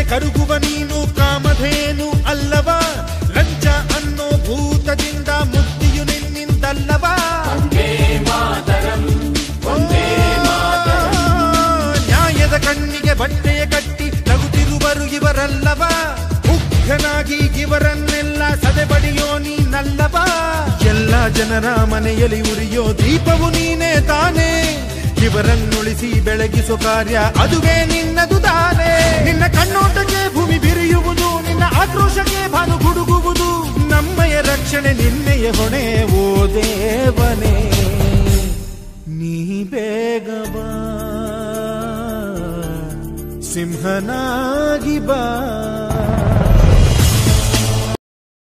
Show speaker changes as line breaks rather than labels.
ಕರುಗುವ ನೀನು ಕಾಮಧೇನು ಅಲ್ಲವ ಲಂಚ ಅನ್ನೋ ಭೂತದಿಂದ ಮುಕ್ತಿಯು ನಿನ್ನಿಂದಲ್ಲವ ನ್ಯಾಯದ ಕಣ್ಣಿಗೆ ಬಟ್ಟೆಯ ಕಟ್ಟಿ ನಗುತ್ತಿರುವರು ಇವರಲ್ಲವ ಮುಖ್ಯನಾಗಿ ಇವರನ್ನೆಲ್ಲ ಸದೆಬಡಿಯೋ ನೀನಲ್ಲವ ಎಲ್ಲ ಜನರ ಮನೆಯಲ್ಲಿ ಉರಿಯೋ ದೀಪವು ನೀನೇ ತಾನೇ ಇವರನ್ನುಳಿಸಿ ಬೆಳಗಿಸೋ ಕಾರ್ಯ ಅದುವೇ ನಿನ್ನದು ತಾನೇ ನಿನ್ನ ಕಣ್ಣೋಟಕ್ಕೆ ಭೂಮಿ ಬಿರಿಯುವುದು ನಿನ್ನ ಆಕ್ರೋಶಕ್ಕೆ ಭಾನು ಗುಡುಗುವುದು ನಮ್ಮಯ ರಕ್ಷಣೆ ನಿನ್ನೆಯ ಹೊಣೆ ಓ ದೇವನೇ ನೀ ಬೇಗ ಬಾ ಸಿಂಹನಾಗಿ ಬಾ